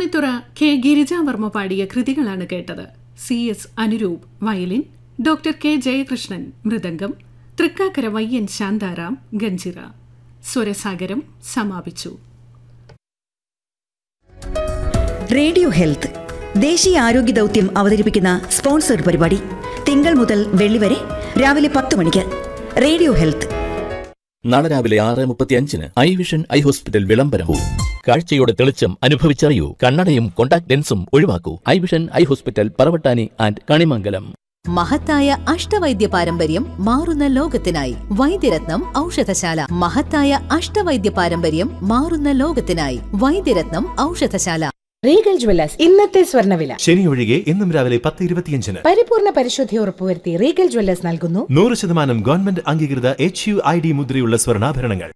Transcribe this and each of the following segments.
Tripunithura K Girija Varma പാടിയ കൃതികളാണ് കേട്ടത് C S Anuroop violin doctor K Jayakrishnan മൃദംഗം തൃക്കാക്കര വയ്യൻ ശാന്താറാം ഗഞ്ചിറ സ്വരസാഗരം സമാപിച്ചു റേഡിയോ ഹെൽത്ത് ദേശീയ ആരോഗ്യ ദൗത്യം അവതരിപ്പിക്കുന്ന സ്പോൺസർഡ് പരിപാടി തിങ്കൾ മുതൽ വെള്ളി വരെ രാവിലെ പത്ത് മണിക്ക് റേഡിയോ ഹെൽത്ത് നാളെ രാവിലെ ആറ് മുപ്പത്തി അഞ്ചിന് ഐ വിഷൻ ഐ ഹോസ്പിറ്റൽ വിളംബരവും കാഴ്ചയുടെ തെളിച്ചം അനുഭവിച്ചറിയൂ കണ്ണടയും കോണ്ടാക്ട് ലെൻസും ഒഴിവാക്കൂ eye vision eye hospital Paravattani and Kanimangalam മഹത്തായ അഷ്ടവൈദ്യ പാരമ്പര്യം മാറുന്ന ലോകത്തിനായി വൈദ്യരത്നം ഔഷധശാല മഹത്തായ അഷ്ടവൈദ്യ പാരമ്പര്യം മാറുന്ന ലോകത്തിനായി വൈദ്യരത്നം ഔഷധശാല റീഗൽ ജ്വല്ലേഴ്സ് ഇന്നത്തെ സ്വർണ്ണവില ശനി ഒഴികെ ഇന്നും രാവിലെ പത്ത് ഇരുപത്തിയഞ്ചിന് പരിപൂർണ പരിശുദ്ധി ഉറപ്പുവരുത്തി റീഗൽ ജ്വല്ലേഴ്സ് നൽകുന്നു നൂറ് ശതമാനം ഗവൺമെന്റ് അംഗീകൃത എച്ച് യു ഐ ഡി മുദ്രയുള്ള സ്വർണ്ണാഭരണങ്ങൾ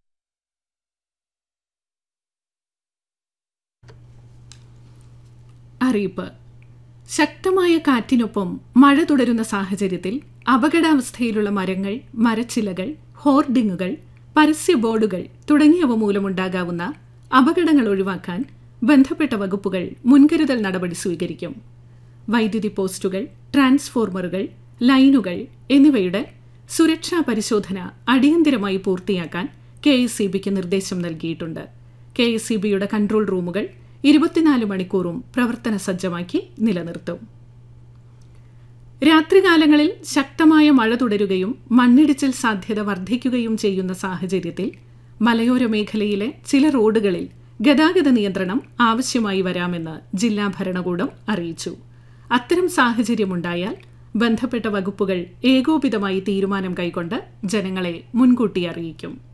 അറിയിപ്പ് ശക്തമായ കാറ്റിനൊപ്പം മഴ തുടരുന്ന സാഹചര്യത്തിൽ അപകടാവസ്ഥയിലുള്ള മരങ്ങൾ മരച്ചിലകൾ ഹോർഡിങ്ങുകൾ പരസ്യ ബോർഡുകൾ തുടങ്ങിയവ മൂലമുണ്ടാകാവുന്ന അപകടങ്ങൾ ഒഴിവാക്കാൻ ബന്ധപ്പെട്ട വകുപ്പുകൾ മുൻകരുതൽ നടപടി സ്വീകരിക്കും വൈദ്യുതി പോസ്റ്റുകൾ ട്രാൻസ്ഫോർമറുകൾ ലൈനുകൾ എന്നിവയുടെ സുരക്ഷാ പരിശോധന അടിയന്തിരമായി പൂർത്തിയാക്കാൻ കെ എസ് നിർദ്ദേശം നൽകിയിട്ടുണ്ട് കെ എസ് കൺട്രോൾ റൂമുകൾ ഇരുപത്തിനാല് മണിക്കൂറും പ്രവർത്തന സജ്ജമാക്കി നിലനിർത്തും രാത്രികാലങ്ങളിൽ ശക്തമായ മഴ തുടരുകയും മണ്ണിടിച്ചിൽ സാധ്യത വർദ്ധിക്കുകയും ചെയ്യുന്ന സാഹചര്യത്തിൽ മലയോര മേഖലയിലെ ചില റോഡുകളിൽ ഗതാഗത നിയന്ത്രണം ആവശ്യമായി വരാമെന്ന് ജില്ലാ ഭരണകൂടം അറിയിച്ചു അത്തരം സാഹചര്യമുണ്ടായാൽ ബന്ധപ്പെട്ട വകുപ്പുകൾ ഏകോപിതമായി തീരുമാനം കൈക്കൊണ്ട് ജനങ്ങളെ മുൻകൂട്ടി അറിയിക്കും